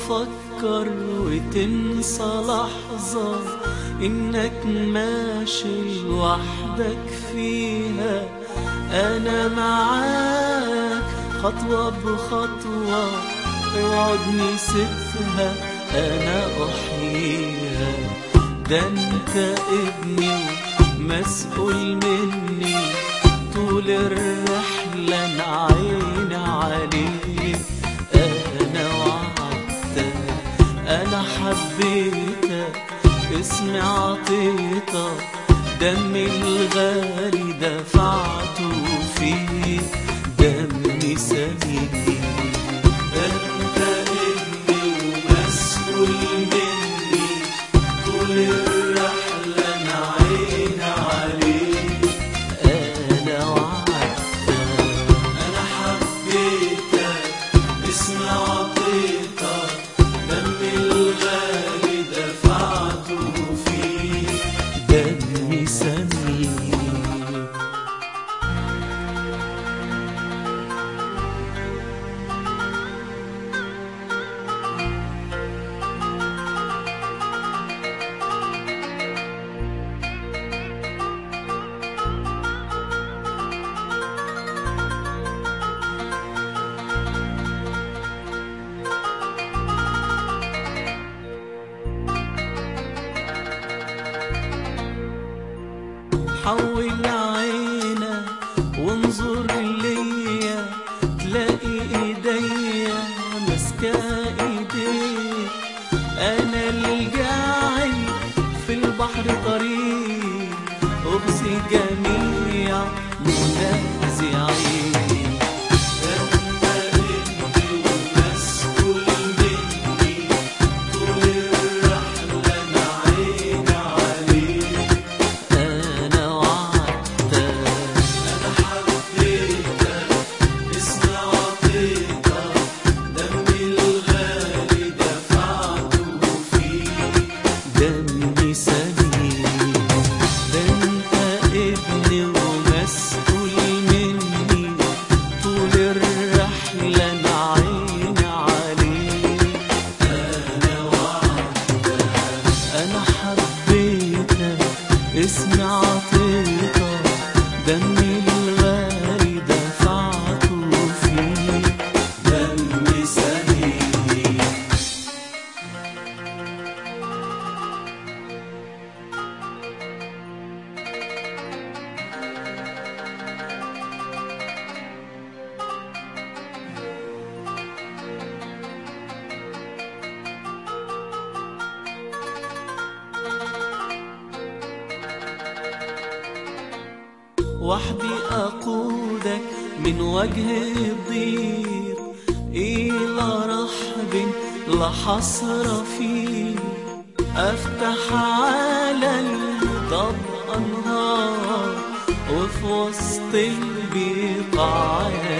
تفكر وتنسى لحظة إنك ماشي لوحدك فيها أنا معاك خطوة بخطوة اوعد نسيتها أنا أحييها ده أنت ابني ومسؤول مني طول الرحلة أنا عيني عليك أنا وعدتك أنا حبيتك اسمي عطيتك دمي الغالي دفعته فيك دمي سمين ده انت ابني ومسؤول مني طول الرحلة أنا عيني عليك أنا وعدتك أنا حبيتك اسمي عطيتك دمي الغالي دفعته فيك دمي سمين حول عينك وانظر ليا تلاقي ايديا ماسكة ايديك انا الجاعل في البحر طريق ابصي جميع منازعين انت ابني ومسؤول مني طول الرحلة انا عيني عليك أنا وعدتك أنا حبيتك اسمي عطيتك دمي الغالي دفعته فيك دمي سليم ده أنت ابني ومسؤول مني طول الرحلة أنا عيني عليك أنا وعدتك أنا حبيتك اسمي عطيتك دمي الغالي دفعته فيك دمي سليم وحدي أقودك من وجه الضيق إلى رحب لا حصر فيه أفتح على الضب أنهار وفي وسط البقاع